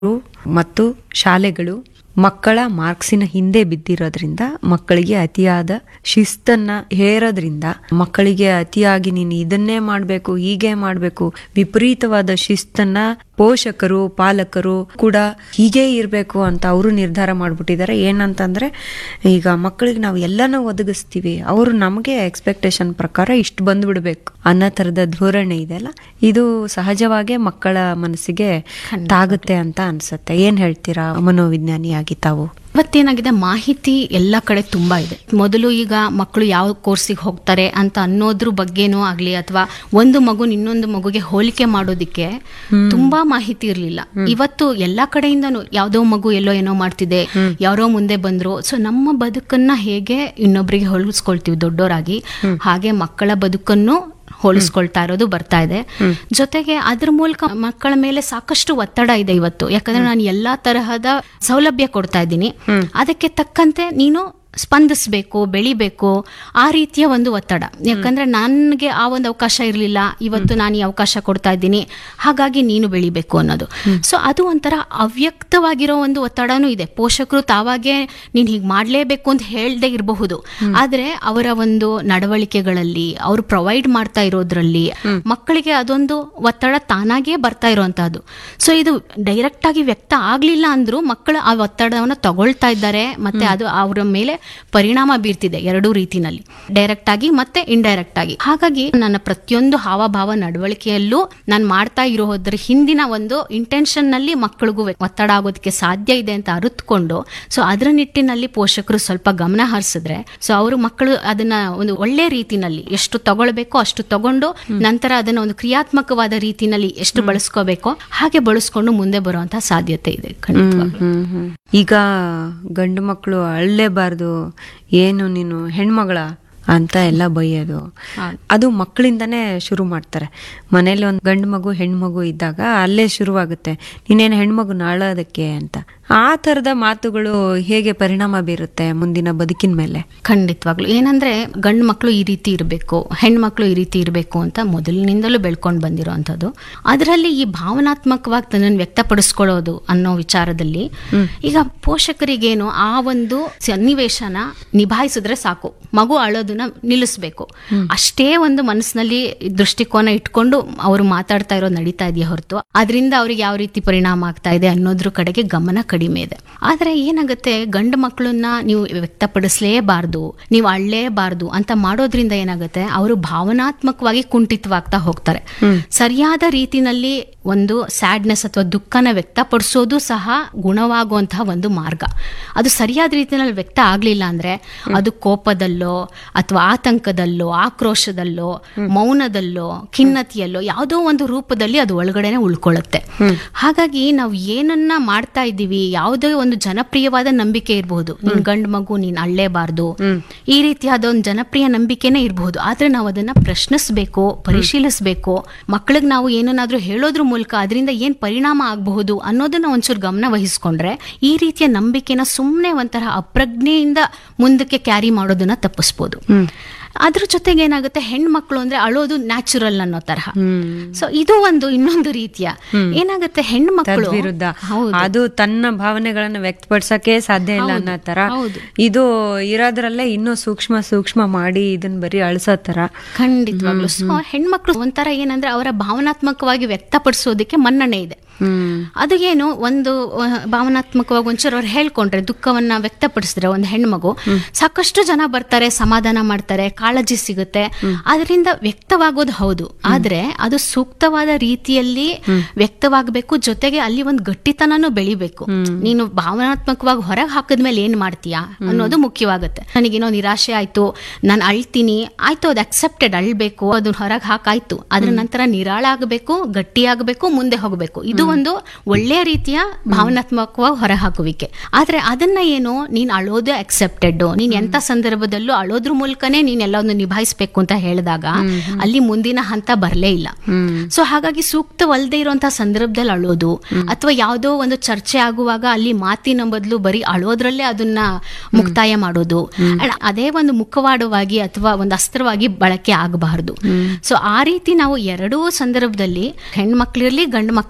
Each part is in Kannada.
ಮತ್ತು ಶಾಲೆಗಳು ಮಕ್ಕಳ ಮಾರ್ಕ್ಸಿನ ಹಿಂದೆ ಬಿದ್ದಿರೋದ್ರಿಂದ ಮಕ್ಕಳಿಗೆ ಅತಿಯಾದ ಶಿಸ್ತನ್ನ ಹೇರೋದ್ರಿಂದ ಮಕ್ಕಳಿಗೆ ಅತಿಯಾಗಿ ನೀನು ಇದನ್ನೇ ಮಾಡಬೇಕು ಹೀಗೆ ಮಾಡಬೇಕು ವಿಪರೀತವಾದ ಶಿಸ್ತನ್ನ ಪೋಷಕರು ಪಾಲಕರು ಕೂಡ ಹೀಗೆ ಇರಬೇಕು ಅಂತ ಅವರು ನಿರ್ಧಾರ ಮಾಡ್ಬಿಟ್ಟಿದ್ದಾರೆ ಏನಂತಂದ್ರೆ ಈಗ ಮಕ್ಕಳಿಗೆ ನಾವು ಎಲ್ಲನೂ ಒದಗಿಸ್ತೀವಿ ಅವರು ನಮಗೆ ಎಕ್ಸ್ಪೆಕ್ಟೇಷನ್ ಪ್ರಕಾರ ಇಷ್ಟು ಬಂದ್ಬಿಡ್ಬೇಕು ಅನ್ನೋ ಥರದ ಧೋರಣೆ ಇದೆಯಲ್ಲ ಇದು ಸಹಜವಾಗೇ ಮಕ್ಕಳ ಮನಸ್ಸಿಗೆ ತಾಗುತ್ತೆ ಅಂತ ಅನ್ಸುತ್ತೆ ಏನ್ ಹೇಳ್ತೀರಾ ಮನೋವಿಜ್ಞಾನಿಯಾಗಿ ತಾವು ಇವತ್ತೇನಾಗಿದೆ ಮಾಹಿತಿ ಎಲ್ಲ ಕಡೆ ತುಂಬಾ ಇದೆ ಮೊದಲು ಈಗ ಮಕ್ಕಳು ಯಾವ ಕೋರ್ಸಿಗೆ ಹೋಗ್ತಾರೆ ಅಂತ ಅನ್ನೋದ್ರ ಬಗ್ಗೆನೂ ಆಗ್ಲಿ ಅಥವಾ ಒಂದು ಮಗು ಇನ್ನೊಂದು ಮಗುಗೆ ಹೋಲಿಕೆ ಮಾಡೋದಿಕ್ಕೆ ತುಂಬಾ ಮಾಹಿತಿ ಇರ್ಲಿಲ್ಲ ಇವತ್ತು ಎಲ್ಲಾ ಕಡೆಯಿಂದನೂ ಯಾವ್ದೋ ಮಗು ಎಲ್ಲೋ ಏನೋ ಮಾಡ್ತಿದೆ ಯಾರೋ ಮುಂದೆ ಬಂದ್ರು ಸೊ ನಮ್ಮ ಬದುಕನ್ನ ಹೇಗೆ ಇನ್ನೊಬ್ರಿಗೆ ಹೋಲಿಸ್ಕೊಳ್ತೀವಿ ದೊಡ್ಡೋರಾಗಿ ಹಾಗೆ ಮಕ್ಕಳ ಬದುಕನ್ನು ಹೋಲಿಸ್ಕೊಳ್ತಾ ಇರೋದು ಬರ್ತಾ ಇದೆ ಜೊತೆಗೆ ಅದ್ರ ಮೂಲಕ ಮಕ್ಕಳ ಮೇಲೆ ಸಾಕಷ್ಟು ಒತ್ತಡ ಇದೆ ಇವತ್ತು ಯಾಕಂದ್ರೆ ನಾನು ಎಲ್ಲಾ ತರಹದ ಸೌಲಭ್ಯ ಕೊಡ್ತಾ ಇದ್ದೀನಿ ಅದಕ್ಕೆ ತಕ್ಕಂತೆ ನೀನು ಸ್ಪಂದಿಸ್ಬೇಕು ಬೆಳಿಬೇಕು ಆ ರೀತಿಯ ಒಂದು ಒತ್ತಡ ಯಾಕಂದ್ರೆ ನನಗೆ ಆ ಒಂದು ಅವಕಾಶ ಇರಲಿಲ್ಲ ಇವತ್ತು ನಾನು ಈ ಅವಕಾಶ ಕೊಡ್ತಾ ಇದ್ದೀನಿ ಹಾಗಾಗಿ ನೀನು ಬೆಳಿಬೇಕು ಅನ್ನೋದು ಸೊ ಅದು ಒಂಥರ ಅವ್ಯಕ್ತವಾಗಿರೋ ಒಂದು ಒತ್ತಡನೂ ಇದೆ ಪೋಷಕರು ತಾವಾಗೆ ನೀನು ಹೀಗೆ ಮಾಡಲೇಬೇಕು ಅಂತ ಹೇಳ್ದೆ ಇರಬಹುದು ಆದ್ರೆ ಅವರ ಒಂದು ನಡವಳಿಕೆಗಳಲ್ಲಿ ಅವರು ಪ್ರೊವೈಡ್ ಮಾಡ್ತಾ ಇರೋದ್ರಲ್ಲಿ ಮಕ್ಕಳಿಗೆ ಅದೊಂದು ಒತ್ತಡ ತಾನಾಗೇ ಬರ್ತಾ ಇರುವಂತಹದ್ದು ಸೊ ಇದು ಡೈರೆಕ್ಟ್ ಆಗಿ ವ್ಯಕ್ತ ಆಗ್ಲಿಲ್ಲ ಅಂದ್ರೂ ಮಕ್ಕಳು ಆ ಒತ್ತಡವನ್ನು ತಗೊಳ್ತಾ ಇದ್ದಾರೆ ಮತ್ತೆ ಅದು ಅವರ ಮೇಲೆ ಪರಿಣಾಮ ಬೀರ್ತಿದೆ ಎರಡೂ ರೀತಿನಲ್ಲಿ ಡೈರೆಕ್ಟ್ ಆಗಿ ಮತ್ತೆ ಇಂಡೈರೆಕ್ಟ್ ಆಗಿ ಹಾಗಾಗಿ ನನ್ನ ಪ್ರತಿಯೊಂದು ಹಾವಭಾವ ನಡವಳಿಕೆಯಲ್ಲೂ ನಾನು ಮಾಡ್ತಾ ಇರೋದ್ರ ಹಿಂದಿನ ಒಂದು ಇಂಟೆನ್ಷನ್ ನಲ್ಲಿ ಮಕ್ಕಳಿಗೂ ಒತ್ತಡ ಆಗೋದಕ್ಕೆ ಸಾಧ್ಯ ಇದೆ ಅಂತ ಅರಿತುಕೊಂಡು ಸೊ ಅದರ ನಿಟ್ಟಿನಲ್ಲಿ ಪೋಷಕರು ಸ್ವಲ್ಪ ಗಮನ ಹರಿಸಿದ್ರೆ ಸೊ ಅವರು ಮಕ್ಕಳು ಅದನ್ನ ಒಂದು ಒಳ್ಳೆ ರೀತಿನಲ್ಲಿ ಎಷ್ಟು ತಗೊಳ್ಬೇಕೋ ಅಷ್ಟು ತಗೊಂಡು ನಂತರ ಅದನ್ನ ಒಂದು ಕ್ರಿಯಾತ್ಮಕವಾದ ರೀತಿನಲ್ಲಿ ಎಷ್ಟು ಬಳಸ್ಕೋಬೇಕೋ ಹಾಗೆ ಬಳಸ್ಕೊಂಡು ಮುಂದೆ ಬರುವಂತಹ ಸಾಧ್ಯತೆ ಇದೆ ಖಂಡಿತವಾಗ್ಲೂ ಹ್ಮ್ ಹ್ಮ್. ಈಗ ಗಂಡು ಮಕ್ಕಳು ಅಳ್ಳೇಬಾರ್ದು ಏನು ನೀನು ಹೆಣ್ಮಗಳ ಅಂತ ಎಲ್ಲ ಬೈಯೋದು ಅದು ಮಕ್ಕಳಿಂದನೇ ಶುರು ಮಾಡ್ತಾರೆ ಮನೇಲಿ ಒಂದು ಗಂಡು ಮಗು ಹೆಣ್ಮಗು ಇದ್ದಾಗ ಅಲ್ಲೇ ಶುರುವಾಗುತ್ತೆ ನೀನೇನು ಹೆಣ್ಮಗು ನಾಳೋದಕ್ಕೆ ಅಂತ ಆ ಥರದ ಮಾತುಗಳು ಹೇಗೆ ಪರಿಣಾಮ ಬೀರುತ್ತೆ ಮುಂದಿನ ಬದುಕಿನ ಮೇಲೆ ಖಂಡಿತವಾಗ್ಲು ಏನಂದ್ರೆ ಗಂಡು ಮಕ್ಕಳು ಈ ರೀತಿ ಇರಬೇಕು ಹೆಣ್ಮಕ್ಳು ಈ ರೀತಿ ಇರಬೇಕು ಅಂತ ಮೊದಲಿನಿಂದಲೂ ಬೆಳ್ಕೊಂಡು ಬಂದಿರೋವಂಥದ್ದು ಅದರಲ್ಲಿ ಈ ಭಾವನಾತ್ಮಕವಾಗಿ ತನ್ನನ್ನು ವ್ಯಕ್ತಪಡಿಸ್ಕೊಳ್ಳೋದು ಅನ್ನೋ ವಿಚಾರದಲ್ಲಿ ಈಗ ಪೋಷಕರಿಗೇನು ಆ ಒಂದು ಸನ್ನಿವೇಶನ ನಿಭಾಯಿಸಿದ್ರೆ ಸಾಕು ಮಗು ಅಳೋದನ್ನ ನಿಲ್ಲಿಸ್ಬೇಕು ಅಷ್ಟೇ ಒಂದು ಮನಸ್ಸಿನಲ್ಲಿ ದೃಷ್ಟಿಕೋನ ಇಟ್ಕೊಂಡು ಅವರು ಮಾತಾಡ್ತಾ ಇರೋದು ನಡೀತಾ ಇದೆಯಾ ಹೊರತು ಅದರಿಂದ ಅವ್ರಿಗೆ ಯಾವ ರೀತಿ ಪರಿಣಾಮ ಆಗ್ತಾ ಇದೆ ಅನ್ನೋದ್ರ ಕಡೆಗೆ ಗಮನ ಕಡಿಮೆ ಇದೆ ಆದ್ರೆ ಏನಾಗುತ್ತೆ ಗಂಡು ಮಕ್ಕಳನ್ನ ನೀವು ವ್ಯಕ್ತಪಡಿಸಲೇಬಾರ್ದು ನೀವು ಅಳ್ಳೇಬಾರ್ದು ಅಂತ ಮಾಡೋದ್ರಿಂದ ಏನಾಗುತ್ತೆ ಅವರು ಭಾವನಾತ್ಮಕವಾಗಿ ಕುಂಠಿತವಾಗ್ತಾ ಹೋಗ್ತಾರೆ ಸರಿಯಾದ ರೀತಿನಲ್ಲಿ ಒಂದು ಸ್ಯಾಡ್ನೆಸ್ ಅಥವಾ ದುಃಖನ ವ್ಯಕ್ತಪಡಿಸೋದು ಸಹ ಗುಣವಾಗುವಂತಹ ಒಂದು ಮಾರ್ಗ ಅದು ಸರಿಯಾದ ರೀತಿಯಲ್ಲಿ ವ್ಯಕ್ತ ಆಗ್ಲಿಲ್ಲ ಅಂದ್ರೆ ಅದು ಕೋಪದಲ್ಲೋ ಅಥವಾ ಆತಂಕದಲ್ಲೋ ಆಕ್ರೋಶದಲ್ಲೋ ಮೌನದಲ್ಲೋ ಖಿನ್ನತೆಯಲ್ಲೋ ಯಾವುದೋ ಒಂದು ರೂಪದಲ್ಲಿ ಅದು ಒಳಗಡೆನೆ ಉಳ್ಕೊಳ್ಳುತ್ತೆ ಹಾಗಾಗಿ ನಾವು ಏನನ್ನ ಮಾಡ್ತಾ ಇದ್ದೀವಿ ಯಾವುದೇ ಒಂದು ಜನಪ್ರಿಯವಾದ ನಂಬಿಕೆ ಇರಬಹುದು ನೀನ್ ಗಂಡು ಮಗು ನೀನ್ ಅಳ್ಳೇಬಾರ್ದು ಈ ರೀತಿಯಾದ ಒಂದು ಜನಪ್ರಿಯ ನಂಬಿಕೆನೇ ಇರಬಹುದು ಆದ್ರೆ ನಾವು ಅದನ್ನ ಪ್ರಶ್ನಿಸ್ಬೇಕು ಪರಿಶೀಲಿಸಬೇಕು ಮಕ್ಕಳಿಗೆ ನಾವು ಏನನ್ನಾದ್ರೂ ಹೇಳೋದ್ರ ಮೂಲಕ ಅದರಿಂದ ಏನ್ ಪರಿಣಾಮ ಆಗಬಹುದು ಅನ್ನೋದನ್ನ ಒಂಚೂರು ಗಮನ ವಹಿಸ್ಕೊಂಡ್ರೆ ಈ ರೀತಿಯ ನಂಬಿಕೆನ ಸುಮ್ಮನೆ ಒಂಥರ ಅಪ್ರಜ್ಞೆಯಿಂದ ಮುಂದಕ್ಕೆ ಕ್ಯಾರಿ ಮಾಡೋದನ್ನ ತಪ್ಪಿಸ್ಬೋದು ಅದ್ರ ಜೊತೆಗೆ ಏನಾಗುತ್ತೆ ಹೆಣ್ಮಕ್ಳು ಅಂದ್ರೆ ಅಳೋದು ನ್ಯಾಚುರಲ್ ಅನ್ನೋ ತರಹ ಸೊ ಇದು ಒಂದು ಇನ್ನೊಂದು ರೀತಿಯ ಏನಾಗುತ್ತೆ ಹೆಣ್ಮಕ್ಳು ವಿರುದ್ಧ ಹೌದು ಅದು ತನ್ನ ಭಾವನೆಗಳನ್ನ ವ್ಯಕ್ತಪಡಿಸಕ್ಕೆ ಸಾಧ್ಯ ಇಲ್ಲ ಅನ್ನೋ ತರ ಹೌದು. ಇದು ಇರೋದ್ರಲ್ಲೇ ಇನ್ನೂ ಸೂಕ್ಷ್ಮ ಸೂಕ್ಷ್ಮ ಮಾಡಿ ಇದನ್ನ ಬರೀ ಅಳ್ಸೋ ತರ ಖಂಡಿತವಾಗ್ಲು ಸೊ ಹೆಣ್ಮಕ್ಳು ಒಂಥರ ಏನಂದ್ರೆ ಅವರ ಭಾವನಾತ್ಮಕವಾಗಿ ವ್ಯಕ್ತಪಡಿಸೋದಕ್ಕೆ ಮನ್ನಣೆ ಇದೆ ಹ್ಮ್ ಅದು ಏನು ಒಂದು ಅಹ್, ಭಾವನಾತ್ಮಕವಾಗಿ ಒಂಚೂರು ಅವ್ರು ಹೇಳ್ಕೊಂಡ್ರೆ ದುಃಖವನ್ನ ವ್ಯಕ್ತಪಡಿಸಿದ್ರೆ ಒಂದು ಹೆಣ್ಮಗು ಸಾಕಷ್ಟು ಜನ ಬರ್ತಾರೆ ಸಮಾಧಾನ ಮಾಡ್ತಾರೆ ಕಾಳಜಿ ಸಿಗುತ್ತೆ ಅದರಿಂದ ವ್ಯಕ್ತವಾಗೋದು ಹೌದು ಆದ್ರೆ ಅದು ಸೂಕ್ತವಾದ ರೀತಿಯಲ್ಲಿ ವ್ಯಕ್ತವಾಗಬೇಕು ಜೊತೆಗೆ ಅಲ್ಲಿ ಒಂದು ಗಟ್ಟಿತನನೂ ಬೆಳಿಬೇಕು ನೀನು ಭಾವನಾತ್ಮಕವಾಗಿ ಹೊರಗೆ ಹಾಕಿದ್ಮೇಲೆ ಏನ್ ಮಾಡ್ತೀಯಾ ಅನ್ನೋದು ಮುಖ್ಯವಾಗುತ್ತೆ ನನಗೇನೋ ನಿರಾಶೆ ಆಯ್ತು ನಾನು ಅಳ್ತೀನಿ ಆಯ್ತು ಅದು ಅಕ್ಸೆಪ್ಟೆಡ್ ಅಳ್ಬೇಕು ಅದು ಹೊರಗೆ ಹಾಕಾಯ್ತು ಅದ್ರ ನಂತರ ನಿರಾಳ ಆಗಬೇಕು ಗಟ್ಟಿಯಾಗಬೇಕು ಮುಂದೆ ಹೋಗಬೇಕು ಇದು ಒಂದು ಒಳ್ಳೆಯ ರೀತಿಯ ಭಾವನಾತ್ಮಕವಾಗಿ ಹೊರಹಾಕುವಿಕೆ ಆದ್ರೆ ಅದನ್ನ ಏನು ನೀನ್ ಅಳೋದು ಅಕ್ಸೆಪ್ಟೆಡ್ ನೀನ್ ಎಂತ ಸಂದರ್ಭದಲ್ಲೂ ಅಳೋದ್ರ ಮೂಲಕನೇ ನೀನ್ ಎಲ್ಲವನ್ನು ನಿಭಾಯಿಸ್ಬೇಕು ಅಂತ ಹೇಳಿದಾಗ ಅಲ್ಲಿ ಮುಂದಿನ ಹಂತ ಬರಲೇ ಇಲ್ಲ ಸೊ ಹಾಗಾಗಿ ಸೂಕ್ತವಲ್ಲದೆ ಇರುವಂತಹ ಸಂದರ್ಭದಲ್ಲಿ ಅಳೋದು ಅಥವಾ ಯಾವುದೋ ಒಂದು ಚರ್ಚೆ ಆಗುವಾಗ ಅಲ್ಲಿ ಮಾತಿನ ಬದಲು ಬರೀ ಅಳೋದ್ರಲ್ಲೇ ಅದನ್ನ ಮುಕ್ತಾಯ ಮಾಡೋದು And ಅದೇ ಒಂದು ಮುಖವಾಡವಾಗಿ ಅಥವಾ ಒಂದು ಅಸ್ತ್ರವಾಗಿ ಬಳಕೆ ಆಗಬಾರದು ಸೊ ಆ ರೀತಿ ನಾವು ಎರಡೂ ಸಂದರ್ಭದಲ್ಲಿ ಹೆಣ್ಮಕ್ಳಿರ್ಲಿ ಗಂಡು ಮಕ್ಳಿರ್ಲಿ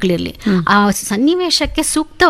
ಆ ಸನ್ನಿವೇಶಕ್ಕೆ ಸೂಕ್ತ